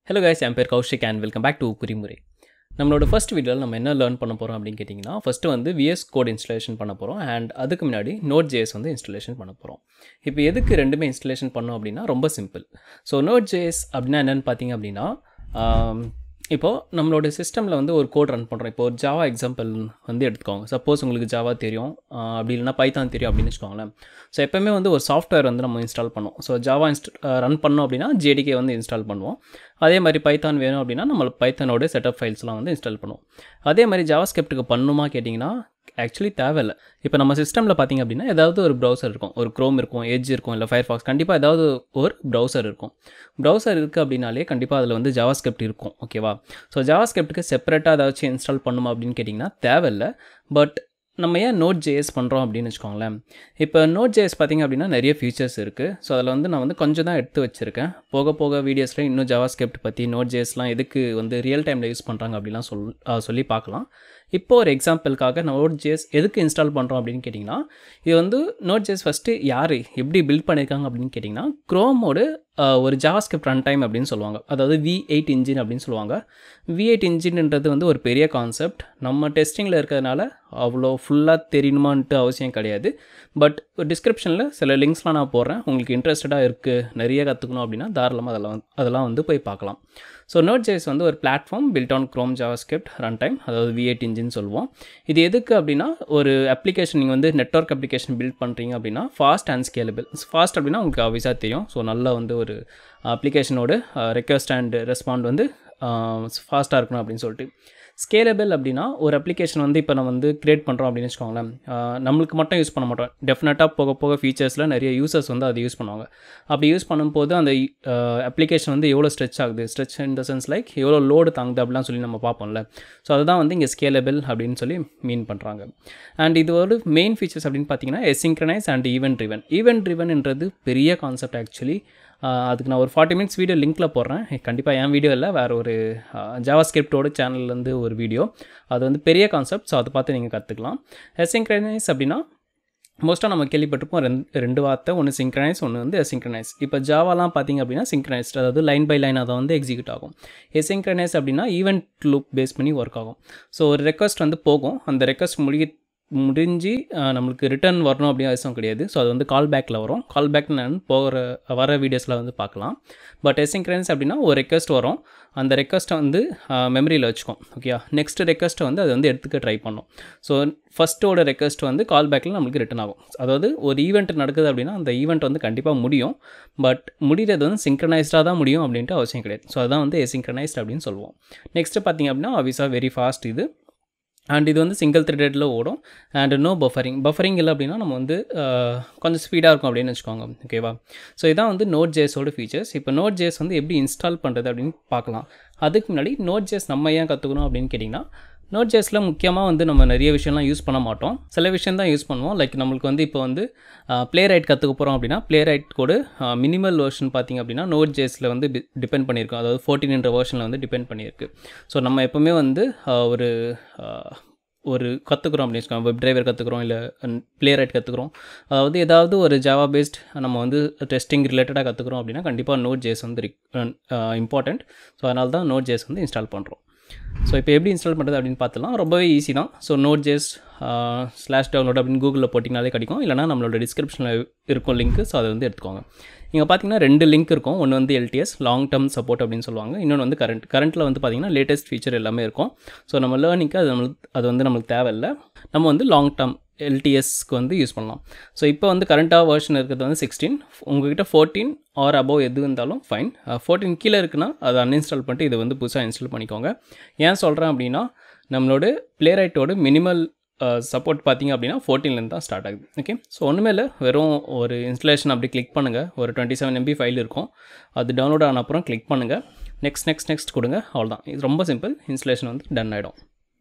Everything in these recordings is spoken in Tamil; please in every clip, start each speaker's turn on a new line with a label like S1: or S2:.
S1: ஹலோ கைஸ் என் பேர் Kaushik and welcome back to குறிமுறை நம்மளோட ஃபர்ஸ்ட் வீடியோவில் நம்ம என்ன லேர்ன் பண்ண போகிறோம் அப்படின்னு கேட்டிங்கன்னா ஃபஸ்ட்டு வந்து விஎஸ் கோட் இன்ஸ்டலேஷன் பண்ண போகிறோம் அண்ட் அதுக்கு முன்னாடி நோட் ஜேஎஸ் வந்து இன்ஸ்டலேஷன் பண்ண போகிறோம் இப்போ எதுக்கு ரெண்டுமே இன்ஸ்டலேஷன் பண்ணோம் அப்படின்னா ரொம்ப சிம்பிள் ஸோ நோட் ஜேஎஸ் அப்படின்னா என்னென்னு பார்த்தீங்க அப்படின்னா ஆம், இப்போது நம்மளோட சிஸ்டமில் வந்து ஒரு கோட் ரன் பண்ணுறோம் இப்போ ஒரு ஜாவா எக்ஸாம்பிள் வந்து எடுத்துக்கோங்க சப்போஸ் உங்களுக்கு ஜாவா தெரியும் ஆஹ் அப்படி இல்லைனா பைத்தான் தெரியும் அப்படின்னு வச்சுக்கோங்களேன் ஸோ எப்போவுமே வந்து ஒரு சாஃப்ட்வேர் வந்து நம்ம இன்ஸ்டால் பண்ணோம் ஸோ ஜாவா இன்ஸ்ட் ரன் பண்ணோம் அப்படின்னா ஜேடிகே வந்து இன்ஸ்டால் பண்ணுவோம் அதே மாதிரி பைத்தான் வேணும் அப்படின்னா நம்ம பைத்தானோட செட்டப் ஃபைல்ஸ்லாம் வந்து இன்ஸ்டால் பண்ணுவோம் அதே மாதிரி ஜாவா ஸ்கிரிப்ட்டுக்கு பண்ணுமா கேட்டிங்கன்னா ஆக்சுவலி தேவையில்லை இப்போ நம்ம சிஸ்டமில் பார்த்தீங்க அப்படின்னா ஏதாவது ஒரு ப்ரௌசர் இருக்கும் ஒரு க்ரோம் இருக்கும் எட்ஜ் இருக்கும் இல்லை ஃபயர்ஃபாக்ஸ் கண்டிப்பாக ஏதாவது ஒரு ப்ரௌசர் இருக்கும் ப்ரௌசர் இருக்குது அப்படின்னாலே கண்டிப்பாக அதில் வந்து ஜாவா ஸ்கிரிப்ட் இருக்கும் ஓகேவா ஸோ ஜாவா ஸ்கிரிப்ட்டுக்கு செப்பரேட்டாக ஏதாச்சும் இன்ஸ்டால் பண்ணுமா அப்படின்னு கேட்டிங்கன்னா தேவையில்லை பட் நம்ம ஏன் நோட் ஜேஎஸ் பண்ணுறோம் அப்படின்னு வச்சுக்கோங்களேன் இப்போ நோட் ஜேஎஸ் பார்த்திங்க அப்படின்னா நிறைய ஃபீச்சர்ஸ் இருக்குது ஸோ அதில் வந்து நான் வந்து கொஞ்சம் தான் எடுத்து வச்சுருக்கேன் போக போக வீடியோஸில் இன்னும் ஜாவா ஸ்கிரிப்ட் பற்றி நோட் ஜேஎஸ்லாம் எதுக்கு வந்து ரியல் டைமில் யூஸ் பண்ணுறாங்க அப்படிலாம் சொல் ஆ, சொல்லி பார்க்கலாம் இப்போ ஒரு எக்ஸாம்பிளுக்காக நோட் ஜேஎஸ் எதுக்கு இன்ஸ்டால் பண்ணுறோம் அப்படின்னு கேட்டிங்கன்னா இது வந்து நோட் ஜேஎஸ் ஃபஸ்ட்டு யார் எப்படி பில்ட் பண்ணியிருக்காங்க அப்படின்னு கேட்டிங்கன்னா க்ரோமோட ஒரு ஜாவா ஸ்கிரிப்ட் ரன் டைம் அப்படின்னு சொல்லுவாங்க அதாவது வி எயிட் இன்ஜின் அப்படின்னு சொல்லுவாங்க வி எயிட் இன்ஜின்ன்றது வந்து ஒரு பெரிய கான்செப்ட் நம்ம டெஸ்டிங்கில் இருக்கிறதுனால அவ்வளோ ஃபுல்லாக தெரியணுமான்ட்டு அவசியம் கிடையாது பட் டிஸ்கிரிப்ஷனில் சில லிங்க்ஸ்லாம் நான் போடுறேன் உங்களுக்கு இன்ட்ரெஸ்டடாக இருக்குது நிறைய கற்றுக்கணும் அப்படின்னா தாராளமாக அதெல்லாம் வந்து அதெல்லாம் வந்து போய் பார்க்கலாம் ஸோ நோட் ஜேஸ் வந்து ஒரு platform built on Chrome JavaScript run time அதாவது வி எயிட் இன்ஜின் சொல்லுவோம் இது எதுக்கு அப்படின்னா ஒரு அப்ளிகேஷன் நீங்கள் வந்து நெட்ஒர்க் அப்ளிகேஷன் பில்ட் பண்ணுறீங்க அப்படின்னா ஃபாஸ்ட் அண்ட் ஸ்கேலபிள் ஃபாஸ்ட் அப்படின்னா உங்களுக்கு ஆப்வியஸாக தெரியும் ஸோ நல்ல வந்து ஒரு அப்ளிகேஷனோட ரெக்வஸ்ட் அண்ட் ரெஸ்பாண்ட் வந்து ஃபாஸ்ட்டாக இருக்கணும் அப்படின்னு சொல்லிட்டு ஸ்கேலபிள் அப்படின்னா ஒரு அப்ளிகேஷன் வந்து இப்போ நம்ம வந்து க்ரியேட் பண்ணுறோம் அப்படின்னு வச்சுக்கோங்களேன் ஆஹ் நம்மளுக்கு மட்டும் யூஸ் பண்ண மாட்டோம் டெஃபினட்டாக போக போக ஃபீச்சர்ஸில் நிறைய யூசர்ஸ் வந்து அதை யூஸ் பண்ணுவாங்க அப்படி யூஸ் பண்ணும்போது அந்த அப்ளிகேஷன் வந்து எவ்வளோ ஸ்ட்ரெச் ஆகுது stretch in the sense like எவ்வளோ லோடு தாங்குது அப்படிலாம் சொல்லி நம்ம பார்ப்போம்ல ஸோ அதுதான் வந்து இங்கே ஸ்கேலபிள் அப்படின்னு சொல்லி மீன் பண்ணுறாங்க அண்ட் இது ஒரு மெயின் ஃபீச்சர்ஸ் அப்படின்னு பார்த்தீங்கன்னா asynchronous and event driven event ட்ரிவன்ன்றது பெரிய கான்செப்ட் ஆக்சுவலி அதுக்கு நான் ஒரு ஃபார்ட்டி மினிட்ஸ் வீடியோ லிங்க்கில் போடுறேன் கண்டிப்பாக என் வீடியோ இல்லை வேறு ஒரு ஜாவா ஸ்கிரிப்டோட சேனல்லேருந்து ஒரு வீடியோ அது வந்து பெரிய கான்செப்ட் ஸோ அதை பார்த்து நீங்கள் கற்றுக்கலாம் எசிங்க்ரனைஸ் அப்படின்னா மோஸ்ட்டாக நம்ம கேள்விப்பட்டிருப்போம் ரெண்டு ரெண்டு வார்த்தை ஒன்று சிங்க்ரனைஸ் ஒன்று வந்து சிங்க்ரனைஸ் இப்போ ஜாவாலாம் பார்த்தீங்க அப்படின்னா சிங்க்ரனைஸ்ட் அதாவது லைன் பை லைன் அதை வந்து எக்ஸிக்யூட் ஆகும் எசிங்க்ரனைஸ் அப்படின்னா ஈவெண்ட் லூப் பேஸ் பண்ணி ஒர்க் ஆகும் ஸோ ஒரு ரெக்வஸ்ட் வந்து போகும் அந்த ரெக்வஸ்ட் முடிய முடிஞ்சு அஹ், நம்மளுக்கு ரிட்டர்ன் வரணும் அப்படின்னு அவசியம் கிடையாது ஸோ அது வந்து கால் பேக்கில் வரும் கால் பேக் நான் போகிற வர வீடியோஸில் வந்து பார்க்கலாம் பட் எசிங்க்ரன்ஸ் அப்படின்னா ஒரு ரெக்வஸ்ட் வரும் அந்த ரெக்வஸ்ட்டை வந்து மெமரியில் வச்சுக்கும் ஓகே நெக்ஸ்ட் ரெக்வஸ்ட்டை வந்து அது வந்து எடுத்துக்க ட்ரை பண்ணும் ஸோ ஃபஸ்ட்டோட ரெக்வஸ்ட் வந்து கால் பேக்கில் நம்மளுக்கு ரிட்டன் ஆகும் அதாவது ஒரு ஈவெண்ட் நடக்குது அப்படின்னா அந்த ஈவெண்ட் வந்து கண்டிப்பாக முடியும் பட் முடிகிறது வந்து சிங்க்ரனைஸ்டாக தான் முடியும் அப்படின்ட்டு அவசியம் கிடையாது ஸோ அதான் வந்து எசிங்க்ரனைஸ்ட் அப்படின்னு சொல்லுவோம் நெக்ஸ்ட்டு பார்த்தீங்க அப்படின்னா ஆவிஸா வெரி ஃபாஸ்ட் இது அண்ட் இது வந்து சிங்கிள் த்ரெட்டடில் ஓடும் அண்ட் நோ பஃபரிங் பஃபரிங் இல்லை அப்படின்னா நம்ம வந்து அஹ், கொஞ்சம் ஸ்பீடாக இருக்கும் அப்படின்னு வச்சுக்கோங்க ஓகேவா ஸோ இதான் வந்து நோட் ஜேஸோட ஃபீச்சர்ஸ் இப்போ நோட் ஜேஸ் வந்து எப்படி இன்ஸ்டால் பண்ணுறது அப்படின்னு பார்க்கலாம் அதுக்கு முன்னாடி நோட் ஜேஸ் நம்ம ஏன் கற்றுக்கணும் அப்படின்னு கேட்டிங்கன்னா நோட் ஜேஸில் முக்கியமாக வந்து நம்ம நிறைய விஷயம்லாம் யூஸ் பண்ண மாட்டோம் சில விஷயம் தான் யூஸ் பண்ணுவோம் லைக் நம்மளுக்கு வந்து இப்போ வந்து ப்ளே ரைட் கற்றுக்க போகிறோம் அப்படின்னா ப்ளே ரைட் கூட மினிமல் வெர்ஷன் பார்த்திங்க அப்படின்னா நோட் ஜேஸில் வந்து டிபெண்ட் பண்ணியிருக்கோம் அதாவது ஃபோர்டீன் என்ற வெர்ஷனில் வந்து டிபெண்ட் பண்ணியிருக்கு ஸோ நம்ம எப்போவுமே வந்து ஆஹ், ஒரு ஆஹ், ஒரு கற்றுக்குறோம் அப்படின்னு வச்சுக்கோங்க வெப் டிரைவர் கற்றுக்குறோம் இல்லை ப்ளே ரைட் கற்றுக்குறோம் அதாவது ஏதாவது ஒரு ஜாவா பேஸ்ட் நம்ம வந்து டெஸ்டிங் ரிலேட்டடாக கற்றுக்குறோம் அப்படின்னா கண்டிப்பாக நோட் ஜேஸ் வந்து இம்பார்ட்டண்ட் ஸோ அதனால தான் நோட் ஜேஸ் வந்து இன்ஸ்டால் பண்ணுறோம் ஸோ இப்போ எப்படி இன்ஸ்டால் பண்ணுறது அப்படின்னு பார்த்தலாம் ரொம்பவே ஈஸி தான் so Node JS slash download அப்படின்னு கூகுளில் போட்டிங்கனாலே கிடைக்கும் இல்லைனா நம்மளோட டிஸ்கிரிப்ஷனில் இருக்கும் லிங்க் ஸோ அதை வந்து எடுத்துக்கோங்க இங்கே பார்த்தீங்கன்னா ரெண்டு லிங்க் இருக்கும் ஒன்று வந்து எல்டிஎஸ் லாங் டேர்ம் சப்போர்ட் அப்படின்னு சொல்லுவாங்க இன்னொன்று வந்து கரண்ட் கரண்ட்டில் வந்து பார்த்தீங்கன்னா லேட்டஸ்ட் ஃபீச்சர் எல்லாமே இருக்கும் ஸோ நம்ம லேர்னிங்க்கு அது நம்மளுக்கு அது வந்து நம்மளுக்கு தேவையில்லை நம்ம வந்து லாங் டேர்ம் எல்டிஎஸ்க்கு வந்து யூஸ் பண்ணலாம் ஸோ இப்போ வந்து கரண்ட்டாக வெர்ஷன் இருக்கிறது வந்து சிக்ஸ்டீன் உங்ககிட்ட ஃபோர்டீன் ஆர் அபவ் எது இருந்தாலும் ஃபைன் ஃபோர்டீன் கீழே இருக்குன்னா அதை அன்இன்ஸ்டால் பண்ணிட்டு இதை வந்து புதுசாக இன்ஸ்டால் பண்ணிக்கோங்க ஏன் சொல்கிறேன் அப்படின்னா நம்மளோட ப்ளேரைட்டோட மினிமல் சப்போர்ட் பார்த்தீங்க அப்படின்னா ஃபோர்டீன்லேருந்து தான் ஸ்டார்ட் ஆகுது ஓகே ஸோ ஒன்றுமே இல்லை வெறும் ஒரு இன்ஸ்டலேஷன் அப்படி கிளிக் பண்ணுங்கள் ஒரு டுவெண்ட்டி செவன் எம்பி ஃபைல் இருக்கும் அது டவுன்லோட் ஆன அப்புறம் கிளிக் பண்ணுங்கள் நெக்ஸ்ட் நெக்ஸ்ட் நெக்ஸ்ட் கொடுங்க அவ்வளோதான் இது ரொம்ப சிம்பிள் இன்ஸ்டலேஷன் வந்து டன் ஆகிடும்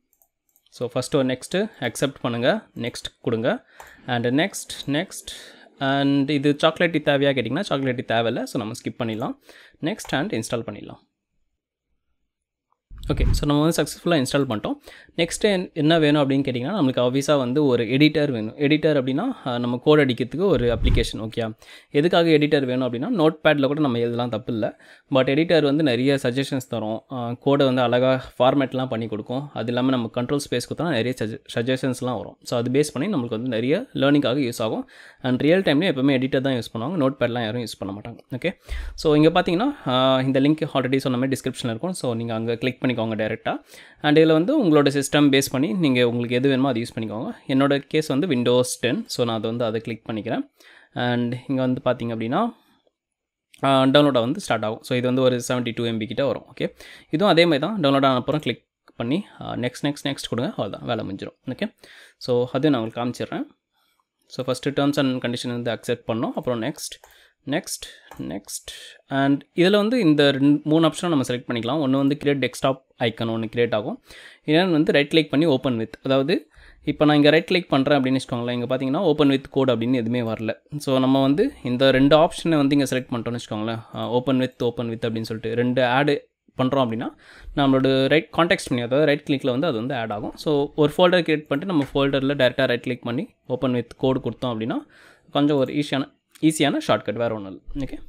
S1: ஸோ ஃபஸ்ட்டு ஒரு நெக்ஸ்ட்டு அக்செப்ட் பண்ணுங்கள் நெக்ஸ்ட் கொடுங்க அண்ட் நெக்ஸ்ட் நெக்ஸ்ட் அண்ட் இது சாக்லேட்டி தேவையாக கேட்டிங்கன்னா சாக்லேட்டி தேவையில்லை ஸோ நம்ம ஸ்கிப் பண்ணிடலாம் நெக்ஸ்ட் அண்ட் இன்ஸ்டால் பண்ணிடலாம் ஓகே ஸோ நம்ம வந்து சக்ஸஸ்ஃபுல்லாக இன்ஸ்டால் பண்ணிட்டோம் நெக்ஸ்ட் என்ன வேணும் அப்படின்னு கேட்டிங்கன்னா நம்மளுக்கு ஆஃபீஸாக வந்து ஒரு எடிட்டர் வேணும் எடிட்டர் அப்படின்னா அஹ், நம்ம கோட் அடிக்கிறதுக்கு ஒரு அப்ளிகேஷன் ஓகே எதுக்காக எடிட்டர் வேணும் அப்படின்னா நோட் பேடில் கூட நம்ம எழுதலாம் தப்பு இல்லை பட் எடிட்டர் வந்து நிறைய சஜஷன்ஸ் தரும் கோடை வந்து அழகாக ஃபார்மேட்லாம் பண்ணி கொடுக்கும் அது இல்லாமல் நம்ம கண்ட்ரோல் ஸ்பேஸ் கொடுத்தா நிறைய சஜஷன்ஸ்லாம் வரும் ஸோ அது பேஸ் பண்ணி நம்மளுக்கு வந்து நிறைய லேர்னிங்காக யூஸ் ஆகும் அண்ட் ரியல் டைம்லேயும் எப்பவுமே எடிட்டர் தான் யூஸ் பண்ணுவாங்க நோட் பேட்லாம் யாரும் யூஸ் பண்ண மாட்டாங்க ஓகே ஸோ இங்கே பார்த்தீங்கன்னா ஆஹ், இந்த லிங்க் ஆல்ரெடி சொன்ன மாதிரி டிஸ்கிரிப்ஷனில் இருக்கும் ஸோ நீங்கள் அங்கே கிளிக் பண்ணிக்கோங்க டேரெக்டாக அண்ட் இதில் வந்து உங்களோட சிஸ்டம் பேஸ் பண்ணி நீங்கள் உங்களுக்கு எது வேணுமோ அதை யூஸ் பண்ணிக்கோங்க என்னோட கேஸ் வந்து விண்டோஸ் டென் ஸோ நான் அதை வந்து அதை கிளிக் பண்ணிக்கிறேன் அண்ட் இங்கே வந்து பார்த்தீங்க அப்படின்னா டவுன்லோடாக வந்து ஸ்டார்ட் ஆகும் ஸோ இது வந்து ஒரு செவன்ட்டி டூ எம்பி கிட்ட வரும் ஓகே இதுவும் அதே மாதிரி தான் டவுன்லோட் ஆன அப்புறம் கிளிக் பண்ணி நெக்ஸ்ட் நெக்ஸ்ட் நெக்ஸ்ட் கொடுங்க அவ்வளோதான் வேலை முடிஞ்சிடும் ஓகே ஸோ அதையும் நான் உங்களுக்கு காமிச்சிடுறேன் so first terms and condition வந்து அக்செப்ட் பண்ணோம் அப்புறம் நெக்ஸ்ட் நெக்ஸ்ட் நெக்ஸ்ட் அண்ட் இதில் வந்து இந்த ரெண்டு மூணு ஆப்ஷனும் நம்ம செலக்ட் பண்ணிக்கலாம் ஒன்று வந்து கிரியேட் டெஸ்க்டாப் ஐக்கன் ஒன்று கிரியேட் ஆகும் இன்னொன்று வந்து ரைட் கிளிக் பண்ணி ஓப்பன் வித் அதாவது இப்போ நான் இங்கே ரைட் கிளிக் பண்ணுறேன் அப்படின்னு வச்சுக்கோங்களேன் இங்கே பார்த்தீங்கன்னா ஓப்பன் வித் கோட் அப்படின்னு எதுவுமே வரல ஸோ நம்ம வந்து இந்த ரெண்டு ஆப்ஷனை வந்து இங்கே செலக்ட் பண்ணிட்டோம்னு வச்சுக்கோங்களேன் ஓப்பன் வித் ஓப்பன் வித் அப்படின்னு சொல்லிட்டு ரெண்டு ஆடு பண்ணுறோம் அப்படின்னா நம்மளோட ரைட் கான்டெக்ட் பண்ணி அதாவது ரைட் கிளிக்கில் வந்து அது வந்து ஆட் ஆகும் ஸோ ஒரு ஃபோல்டர் கிரியேட் பண்ணிட்டு நம்ம ஃபோல்டரில் டேரெக்டாக ரைட் கிளிக் பண்ணி ஓப்பன் வித் கோடு கொடுத்தோம் அப்படின்னா கொஞ்சம் ஒரு ஈஸியான ஈஸியான ஷார்ட்கட் வேறு ஒன்றும் இல்லை ஓகே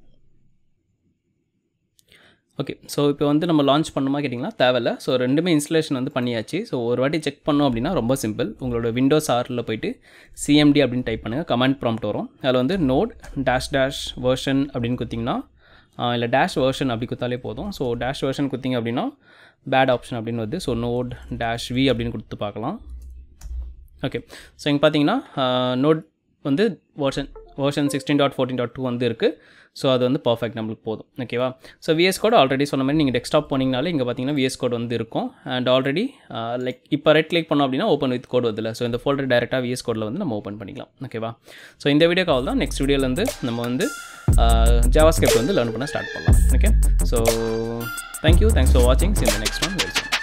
S1: ஓகே ஸோ இப்போ வந்து நம்ம லான்ச் பண்ணுமா கேட்டிங்கன்னா தேவையில்ல ஸோ ரெண்டுமே இன்ஸ்டலேஷன் வந்து பண்ணியாச்சு ஸோ ஒரு வாட்டி செக் பண்ணோம் அப்படின்னா ரொம்ப சிம்பிள் உங்களோட விண்டோஸ் ஆரில் போயிட்டு சிஎம்டி அப்படின்னு டைப் பண்ணுங்கள் கமெண்ட் ப்ராம்ப்ட் வரும் அதில் வந்து நோட் டேஷ் டேஷ் வேர்ஷன் அப்படின்னு கொடுத்திங்கன்னா இல்லை டேஷ் வேர்ஷன் அப்படி கொடுத்தாலே போதும் ஸோ டேஷ் வேர்ஷன் கொடுத்தீங்க அப்படின்னா பேட் ஆப்ஷன் அப்படின்னு வருது ஸோ நோட் டேஷ் வி அப்படின்னு கொடுத்து பார்க்கலாம் ஓகே ஸோ இங்கே பார்த்தீங்கன்னா நோட் வந்து version version sixteen dot fourteen dot two வந்து இருக்குது ஸோ அது வந்து பர்ஃபெக்ட் நம்மளுக்கு போதும் ஓகேவா ஸோ விஎஸ் கோட் ஆல்ரெடி சொன்ன மாதிரி நீங்கள் டெஸ்க்டாப் போனீங்கனாலே இங்கே பார்த்தீங்கன்னா விஎஸ் கோட் வந்து இருக்கும் அண்ட் ஆல்ரெடி லைக் இப்போ ரைட் கிளிக் பண்ணோம் அப்படின்னா ஓப்பன் வித் கோட் வருதுல ஸோ இந்த ஃபோல்டர் டேரெக்டாக விஎஸ் கோடில் வந்து நம்ம ஓப்பன் பண்ணிக்கலாம் ஓகேவா ஸோ இந்த வீடியோ கால் தான் நெக்ஸ்ட் வீடியோலேருந்து நம்ம வந்து ஜாவாஸ்கிரிப்ட் வந்து லேர்ன் பண்ண ஸ்டார்ட் பண்ணலாம் okay so thank you thanks for வாட்சிங் இந்த நெக்ஸ்ட் ஒன் வெல்கம்